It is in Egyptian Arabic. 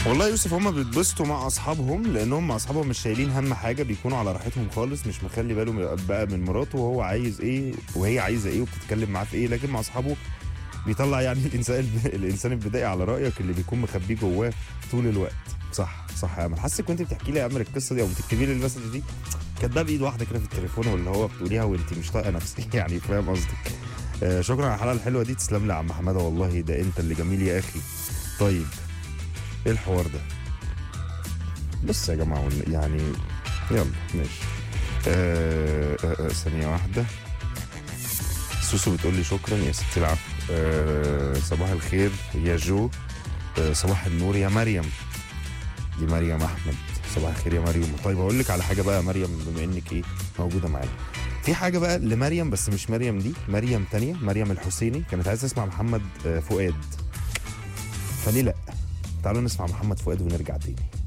والله يا يوسف هم بيتبسطوا مع اصحابهم لانهم مع اصحابهم مش شايلين هم حاجه بيكونوا على راحتهم خالص مش مخلي باله بقى من مراته وهو عايز ايه وهي عايزه ايه وبتتكلم معاه في ايه لكن مع اصحابه بيطلع يعني الانسان الانسان البدائي على رايك اللي بيكون مخبيه جواه طول الوقت صح صح يا امل حاسك وانت بتحكي لي يا امل القصه دي او بتكتبي لي المسج دي كاتباها بايد واحده كده في التليفون واللي هو بتقوليها وانت مش طايقه نفسك يعني فاهم قصدك آه شكرا على الحلقه الحلوه دي تسلم لي يا عم حماده والله ده انت اللي جميل يا اخي طيب ايه الحوار ده بس يا جماعه ون- يعني يلا ماشي آه آه آه ثانيه واحده سوسو بتقول لي شكرا يا ستي العفو آه صباح الخير يا جو آه صباح النور يا مريم دي مريم احمد صباح الخير يا مريم طيب اقول لك على حاجه بقى يا مريم بما انك ايه موجوده معانا في حاجه بقى لمريم بس مش مريم دي مريم تانية مريم الحسيني كانت عايزه تسمع محمد آه، فؤاد فليه لا تعالوا نسمع محمد فؤاد ونرجع تاني